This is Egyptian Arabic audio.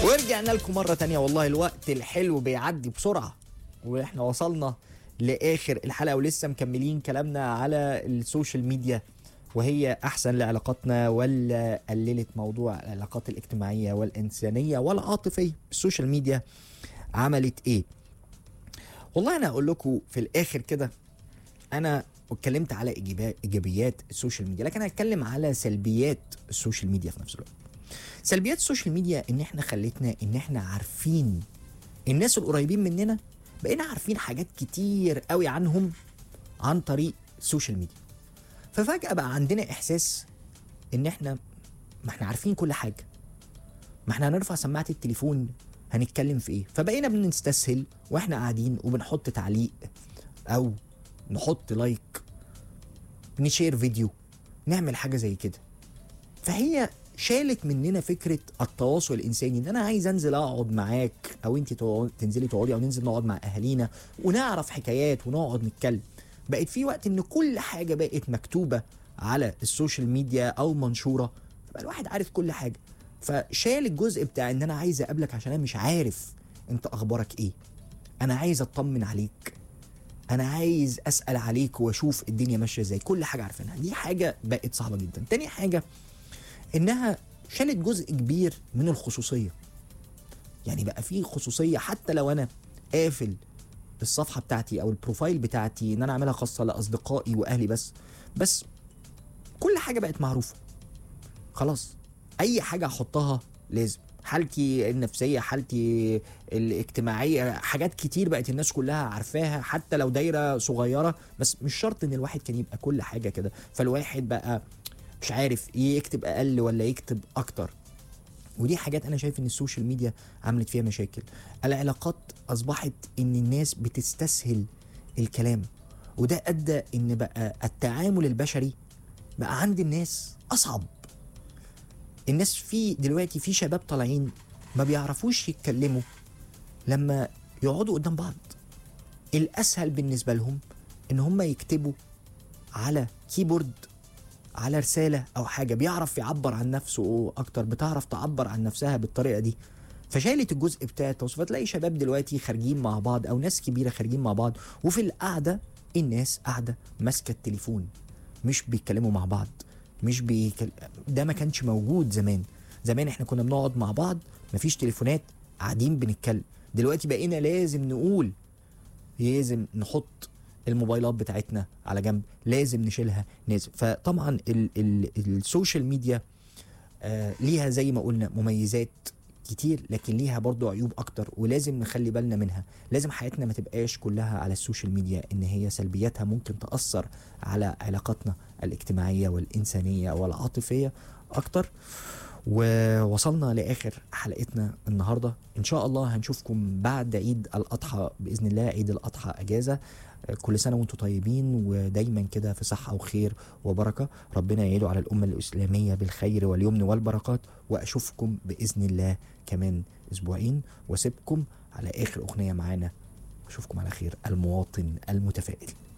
ورجعنا لكم مرة تانية والله الوقت الحلو بيعدي بسرعة واحنا وصلنا لآخر الحلقة ولسه مكملين كلامنا على السوشيال ميديا وهي أحسن لعلاقاتنا ولا قللت موضوع العلاقات الاجتماعية والإنسانية والعاطفية السوشيال ميديا عملت إيه والله أنا أقول لكم في الآخر كده أنا اتكلمت على إيجابا- إيجابيات السوشيال ميديا لكن هتكلم على سلبيات السوشيال ميديا في نفس الوقت سلبيات السوشيال ميديا ان احنا خلتنا ان احنا عارفين الناس القريبين مننا بقينا عارفين حاجات كتير قوي عنهم عن طريق السوشيال ميديا ففجأة بقى عندنا احساس ان احنا ما احنا عارفين كل حاجة ما احنا هنرفع سماعة التليفون هنتكلم في ايه فبقينا بنستسهل واحنا قاعدين وبنحط تعليق او نحط لايك نشير فيديو نعمل حاجة زي كده فهي شالت مننا فكره التواصل الانساني ان انا عايز انزل اقعد معاك او انت تقعد- تنزلي تقعدي او ننزل نقعد مع اهالينا ونعرف حكايات ونقعد نتكلم بقت في وقت ان كل حاجه بقت مكتوبه على السوشيال ميديا او منشوره فبقى الواحد عارف كل حاجه فشال الجزء بتاع ان انا عايز اقابلك عشان انا مش عارف انت اخبارك ايه انا عايز اطمن عليك انا عايز اسال عليك واشوف الدنيا ماشيه ازاي كل حاجه عارفينها دي حاجه بقت صعبه جدا تاني حاجه انها شالت جزء كبير من الخصوصيه يعني بقى في خصوصيه حتى لو انا قافل الصفحه بتاعتي او البروفايل بتاعتي ان انا اعملها خاصه لاصدقائي واهلي بس بس كل حاجه بقت معروفه خلاص اي حاجه احطها لازم حالتي النفسيه حالتي الاجتماعيه حاجات كتير بقت الناس كلها عارفاها حتى لو دايره صغيره بس مش شرط ان الواحد كان يبقى كل حاجه كده فالواحد بقى مش عارف يكتب اقل ولا يكتب اكتر ودي حاجات انا شايف ان السوشيال ميديا عملت فيها مشاكل العلاقات اصبحت ان الناس بتستسهل الكلام وده ادى ان بقى التعامل البشري بقى عند الناس اصعب الناس في دلوقتي في شباب طالعين ما بيعرفوش يتكلموا لما يقعدوا قدام بعض الاسهل بالنسبه لهم ان هم يكتبوا على كيبورد على رساله او حاجه بيعرف يعبر عن نفسه اكتر بتعرف تعبر عن نفسها بالطريقه دي فشالت الجزء بتاع التواصل فتلاقي شباب دلوقتي خارجين مع بعض او ناس كبيره خارجين مع بعض وفي القعده الناس قاعده ماسكه التليفون مش بيتكلموا مع بعض مش بيكل... ده ما كانش موجود زمان زمان احنا كنا بنقعد مع بعض مفيش تليفونات قاعدين بنتكلم دلوقتي بقينا لازم نقول لازم نحط الموبايلات بتاعتنا على جنب لازم نشيلها لازم فطبعا ال ال السوشيال ميديا آه ليها زي ما قلنا مميزات كتير لكن ليها برضو عيوب اكتر ولازم نخلي بالنا منها لازم حياتنا ما تبقاش كلها على السوشيال ميديا ان هي سلبياتها ممكن تأثر على علاقاتنا الاجتماعية والإنسانية والعاطفية اكتر ووصلنا لاخر حلقتنا النهارده ان شاء الله هنشوفكم بعد عيد الاضحى باذن الله عيد الاضحى اجازه كل سنه وانتم طيبين ودايما كده في صحه وخير وبركه ربنا يعيده على الامه الاسلاميه بالخير واليمن والبركات واشوفكم باذن الله كمان اسبوعين واسيبكم على اخر اغنيه معانا واشوفكم على خير المواطن المتفائل